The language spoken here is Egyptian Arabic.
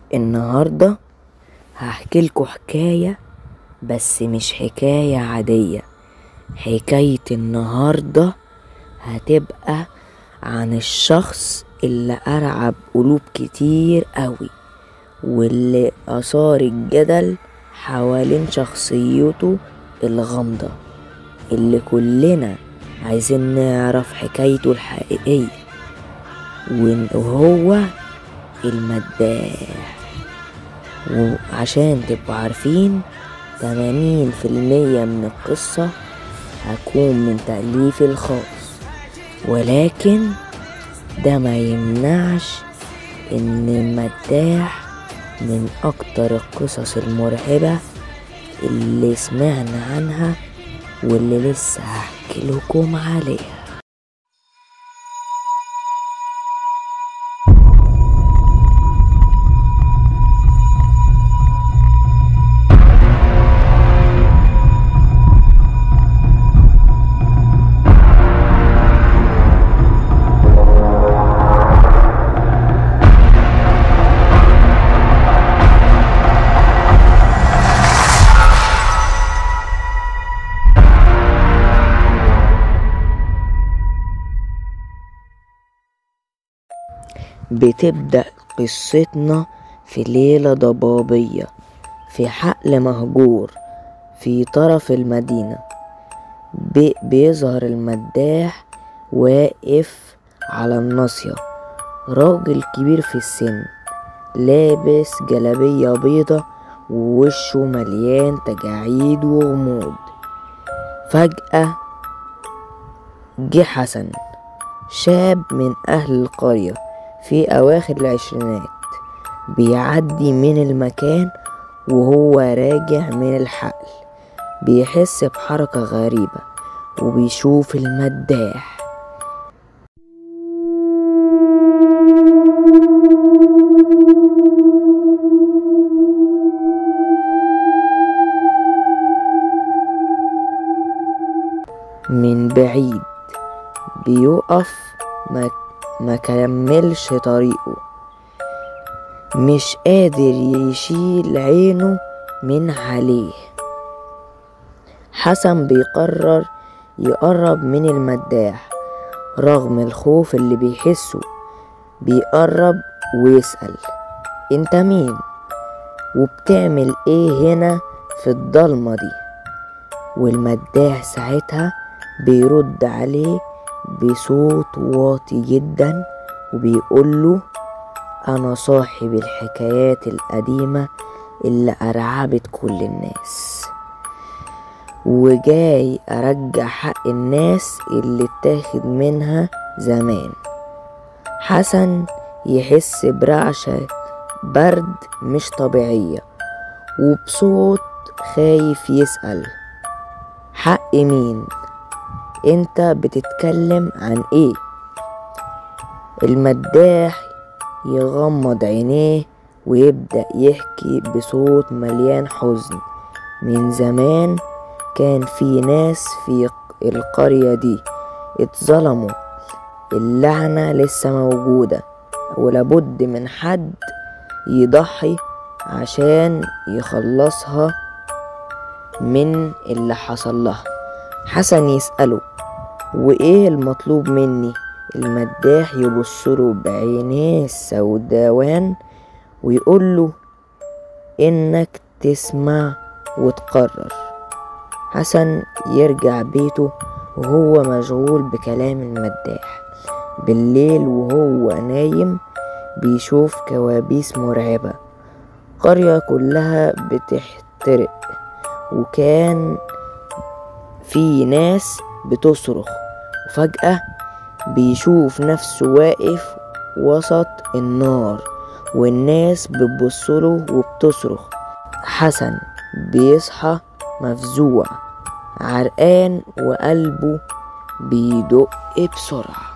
النهاردة هحكيلكوا حكاية بس مش حكاية عادية حكاية النهاردة هتبقى عن الشخص اللي أرعب قلوب كتير أوي واللي أثار الجدل حوالين شخصيته الغامضة اللي كلنا عايزين نعرف حكايته الحقيقية وهو المداح وعشان تبقوا عارفين تمانين في المية من القصة هكون من تأليفي الخاص ولكن ده ما يمنعش ان المداح من اكتر القصص المرعبة اللي سمعنا عنها واللي لسه هحكي لكم عليها بتبدأ قصتنا في ليلة ضبابية في حقل مهجور في طرف المدينة بي- بيظهر المداح واقف على الناصية راجل كبير في السن لابس جلابية بيضة ووشه مليان تجاعيد وغموض فجأة جه حسن شاب من أهل القرية في أواخر العشرينات بيعدي من المكان وهو راجع من الحقل بيحس بحركة غريبة وبيشوف المداح من بعيد بيقف ما, ما كملش طريقه مش قادر يشيل عينه من عليه حسن بيقرر يقرب من المداح رغم الخوف اللي بيحسه بيقرب ويسأل انت مين وبتعمل ايه هنا في الضلمة دي والمداح ساعتها بيرد عليه بصوت واطي جدا وبيقوله أنا صاحب الحكايات القديمة اللي أرعبت كل الناس وجاي أرجع حق الناس اللي اتاخد منها زمان حسن يحس برعشة برد مش طبيعية وبصوت خايف يسأل حق مين انت بتتكلم عن ايه المداح يغمض عينيه ويبدأ يحكي بصوت مليان حزن من زمان كان في ناس في القرية دي اتظلموا اللعنة لسه موجودة ولابد من حد يضحي عشان يخلصها من اللي حصل لها حسن يسأله وإيه المطلوب مني المداح يبصله بعينيه السوداوان ويقوله إنك تسمع وتقرر حسن يرجع بيته وهو مشغول بكلام المداح بالليل وهو نايم بيشوف كوابيس مرعبة قرية كلها بتحترق وكان في ناس بتصرخ وفجأة بيشوف نفسه واقف وسط النار والناس بتبصله وبتصرخ حسن بيصحى مفزوع عرقان وقلبه بيدق بسرعه